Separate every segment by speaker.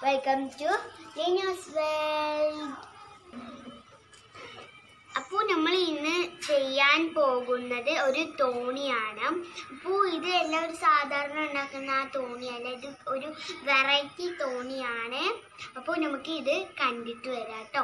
Speaker 1: welcome to news world അപ്പോൾ നമ്മൾ ഇന്ന് ചെയ്യാൻ പോകുന്നത് ഒരു തോണിയാണ് അപ്പോൾ ഇത് എല്ലാവരും സാധാരണ ഉണ്ടാക്കുന്ന ആ തോണിയല്ല ഇത് ഒരു വെറൈറ്റി തോണിയാണ് അപ്പോൾ നമുക്ക് ഇത് കണ്ടിട്ട് വരാം കേട്ടോ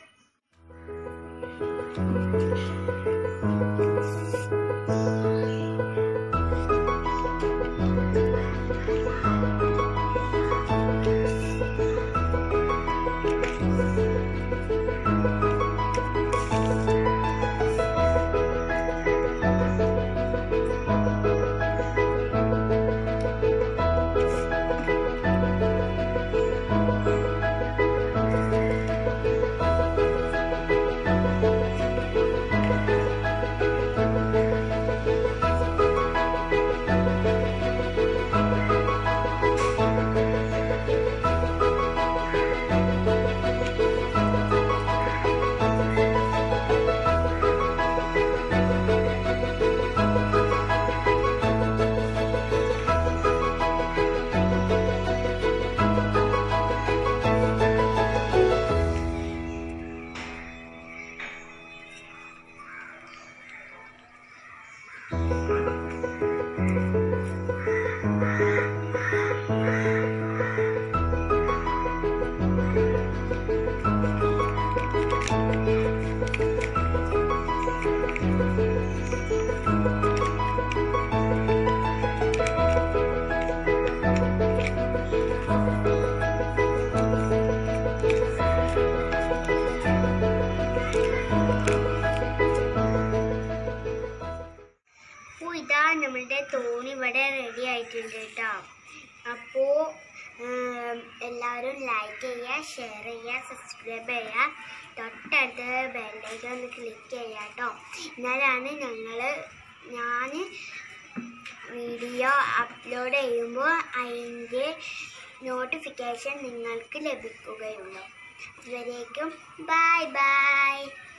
Speaker 1: അപ്പോൾ ഇതാ നമ്മളുടെ തോണി ഇവിടെ റെഡി ആയിട്ടുണ്ട് കേട്ടോ അപ്പോൾ എല്ലാവരും ലൈക്ക് ചെയ്യുക ഷെയർ ചെയ്യുക സബ്സ്ക്രൈബ് ചെയ്യുക തൊട്ടടുത്ത് ബെല്ലൈക്കൺ ഒന്ന് ക്ലിക്ക് ചെയ്യുക കേട്ടോ എന്നാലാണ് ഞങ്ങൾ ഞാൻ വീഡിയോ അപ്ലോഡ് ചെയ്യുമ്പോൾ അതിൻ്റെ നോട്ടിഫിക്കേഷൻ നിങ്ങൾക്ക് ലഭിക്കുകയുള്ളൂ അതുവരേക്കും ബൈ ബൈ